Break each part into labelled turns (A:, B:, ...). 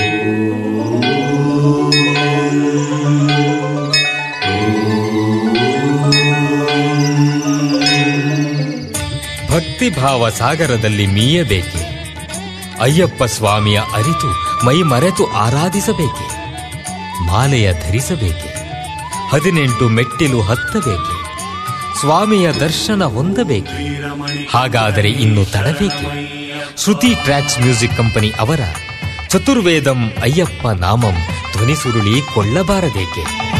A: ಭಕ್ತಿಭಾವ ಸಾಗರದಲ್ಲಿ ಮೀಯಬೇಕೆ ಅಯ್ಯಪ್ಪ ಸ್ವಾಮಿಯ ಅರಿತು ಮೈ ಮರೆತು ಆರಾಧಿಸಬೇಕೆ ಮಾಲೆಯ ಧರಿಸಬೇಕೆ ಹದಿನೆಂಟು ಮೆಟ್ಟಿಲು ಹತ್ತಬೇಕೆ ಸ್ವಾಮಿಯ ದರ್ಶನ ಹೊಂದಬೇಕೆ ಹಾಗಾದರೆ ಇನ್ನು ತಡಬೇಕೆ ಶ್ರುತಿ ಟ್ರ್ಯಾಕ್ಸ್ ಮ್ಯೂಸಿಕ್ ಕಂಪನಿ ಅವರ ಚತುರ್ವೇದಂ ಅಯ್ಯಪ್ಪ ನಾಮಂ ಧ್ವನಿಸುರುಳಿ ಕೊಳ್ಳಬಾರದೇಕೆ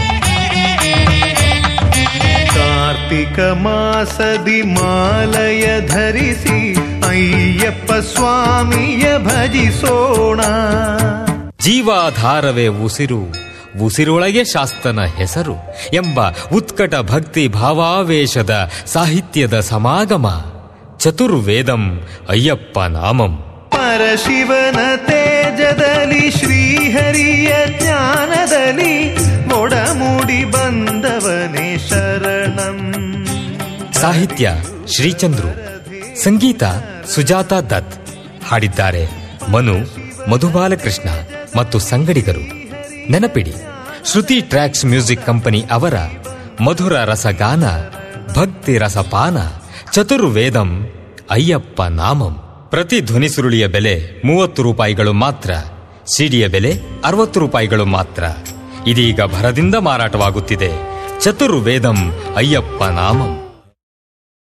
B: ಕಾರ್ತಿಕ ಮಾಸದಿ ಮಾಲಯ ಧರಿಸಿ ಅಯ್ಯಪ್ಪ ಸ್ವಾಮಿಯ ಭಜಿಸೋಣ
A: ಜೀವಾಧಾರವೇ ಉಸಿರು ಉಸಿರೊಳಗೆ ಶಾಸ್ತನ ಹೆಸರು ಎಂಬ ಉತ್ಕಟ ಭಕ್ತಿ ಭಾವಾವೇಶದ ಸಾಹಿತ್ಯದ ಸಮಾಗಮ ಚತುರ್ವೇದಂ ಅಯ್ಯಪ್ಪ ನಾಮಂ
B: ಪರಶಿವನ ತೇಜದಲ್ಲಿ ಶ್ರೀಹರಿಯ ಜ್ಞಾನದಲ್ಲಿ ಮೊಡಮೂಡಿ ಬಂದವನೇ ಶರಣಂ
A: ಸಾಹಿತ್ಯ ಶ್ರೀಚಂದ್ರು ಸಂಗೀತ ಸುಜಾತ ದತ್ ಹಾಡಿದ್ದಾರೆ ಮನು ಮಧುಬಾಲಕೃಷ್ಣ ಮತ್ತು ಸಂಗಡಿಗರು ನೆನಪಿಡಿ ಶ್ರುತಿ ಟ್ರ್ಯಾಕ್ಸ್ ಮ್ಯೂಸಿಕ್ ಕಂಪನಿ ಅವರ ಮಧುರ ರಸಗಾನ ಭಕ್ತಿ ರಸಪಾನ ಚತುರ್ವೇದಂ ಅಯ್ಯಪ್ಪ ನಾಮಂ ಪ್ರತಿ ಧ್ವನಿಸುರುಳಿಯ ಬೆಲೆ ಮೂವತ್ತು ರೂಪಾಯಿಗಳು ಮಾತ್ರ ಸಿಡಿಯ ಬೆಲೆ ಅರವತ್ತು ರೂಪಾಯಿಗಳು ಮಾತ್ರ ಇದೀಗ ಭರದಿಂದ ಮಾರಾಟವಾಗುತ್ತಿದೆ ಚತುರ್ವೇದಂ ಅಯ್ಯಪ್ಪ ನಾಮಂ